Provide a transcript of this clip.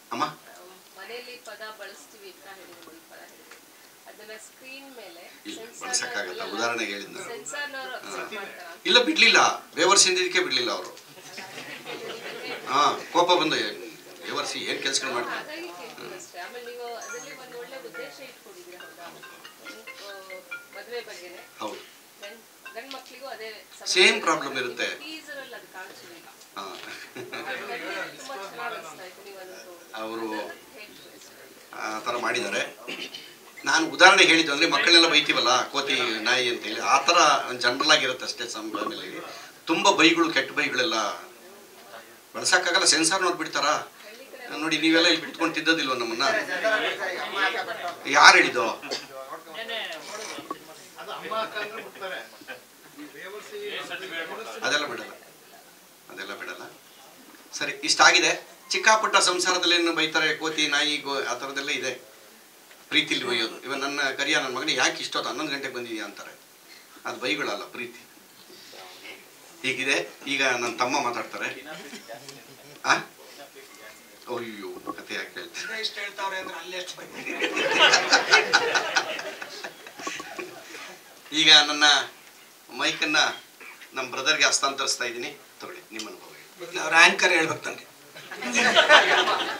ಅಮ್ಮ ಮನೆಯಲ್ಲಿ ಪದ ಬಳಸ್ತೀವಿ ಅಂತ ಹೇಳಿದ್ರು ಈ ಪದ ಹೇಳಿದ್ರು ಅದನ್ನ ಸ್ಕ್ರೀನ್ ಮೇಲೆ ಇಲ್ಲ ಬಳಸಕ್ಕಾಗಲ್ಲ ಉದಾಹರಣೆಗೆ ಹೇಳಿದ್ನ ಸೆನ್ಸಾರ್ನವರು ಅಕ್ಸೆಪ್ಟ್ ಮಾಡ್ತಾರ ಇಲ್ಲ ಬಿಡ್ಲಿಲ್ಲ ಬೇವರ್ಸಿಂದಿದ್ದಕ್ಕೆ ಬಿಡ್ಲಿಲ್ಲ ಅವರು ಹಾ ಕೋಪ ಬಂದು ಬೇವರ್ಸಿ ಏನ್ ಕೆಲ್ಸಗಳು ಮಾಡ್ತಾರೆ ಹಾಗಾಗಿ ಕೇಳ್ತೀನಿ ಅಷ್ಟೇ ಆಮೇಲೆ ನೀವು ಅದರಲ್ಲಿ ಒಂದು ಒಳ್ಳೆ ಉದ್ದೇಶ ಇಟ್ಕೊಂಡಿದ್ದೀರಿ ಹೌದಾ ಮದುವೆ ಬಗ್ಗೆನೆ ಹೌದು ಗಂಡ್ ಗಂಡ್ ಮಕ್ಳಿಗೂ ಅದೇ Same problem ಇರುತ್ತೆ. ಟೀಸರ್ ಅಲ್ಲಿ ಅದು ಕಾಣಿಸಲಿಲ್ಲ ಹಾ ತುಂಬಾ ಚೆನ್ನಾಗಿ ಅನಿಸ್ತಾ ಇತ್ತು ನೀವು ಅದನ್ನು ಅವರು ಹೇಳ್ತೀವಿ ಅಷ್ಟೇ. ಆ ಥರ ಮಾಡಿದ್ದಾರೆ ನಾನು ಉದಾಹರಣೆ ಹೇಳಿದ್ದು ಅಂದರೆ ಮಕ್ಕಳನ್ನೆಲ್ಲ ಬೈತೀವಲ್ಲ ಕೋತಿ ನಾಯಿ ಅಂತ ಹೇಳಿ ಆ ಥರ ಜನರಲ್ ಆಗಿರುತ್ತೆ ಅಷ್ಟೇ ಸಂಭ್ರಮದಲ್ಲಿ ತುಂಬ ಬೈಗಳು ಕೆಟ್ಟ ಬೈಗಳೆಲ್ಲ ಬಳಸಕ್ಕಾಗಲ್ಲ ಸೆನ್ಸಾರ್ ನೋಡ್ಬಿಡ್ತಾರಾ ನೋಡಿ ನೀವೆಲ್ಲ ಇಲ್ಲಿ ಬಿಟ್ಕೊಂಡು ತಿದ್ದದಿಲ್ವ ನಮ್ಮನ್ನ ಯಾರು ಹೇಳಿದ್ದು ಅದೆಲ್ಲ ಬಿಡಲ್ಲ ಅದೆಲ್ಲ ಬಿಡಲ್ಲ ಸರಿ ಇಷ್ಟಾಗಿದೆ ಚಿಕ್ಕ ಪುಟ್ಟ ಸಂಸಾರದಲ್ಲಿ ಏನು ಬೈತಾರೆ ಕೋತಿ ನಾಯಿ ಗೋ ಆ ಥರದ್ದೆಲ್ಲ ಇದೆ ಪ್ರೀತಿಲಿ ಬೈಯೋದು ಇವಾಗ ನನ್ನ ಕರಿಯ ನನ್ನ ಮಗನಿಗೆ ಯಾಕೆ ಇಷ್ಟೊತ್ತು ಹನ್ನೊಂದು ಗಂಟೆಗೆ ಬಂದಿದ್ಯಾ ಅಂತಾರೆ ಅದು ಬೈಗಳಲ್ಲ ಪ್ರೀತಿ ಹೀಗಿದೆ ಈಗ ನನ್ನ ತಮ್ಮ ಮಾತಾಡ್ತಾರೆ ಆ ಅಯ್ಯೋ ಕತೆ ಯಾಕೆ ಹೇಳ್ತಾರೆ ಇಷ್ಟ ಹೇಳ್ತಾವ್ರೆ ಅಂದ್ರೆ ಅಲ್ಲಿ ಎಷ್ಟು ಈಗ ನನ್ನ ಮೈಕನ್ನ ನಮ್ಮ ಬ್ರದರ್ಗೆ ಹಸ್ತಾಂತರಿಸ್ತಾ ಇದ್ದೀನಿ ತಗೊಳ್ಳಿ ನಿಮ್ಮ ಅನುಭವ ಹೇಳಿ. ಅವ್ರ ಆಂಕರ್ ಹೇಳ್ಬೇಕು ನನಗೆ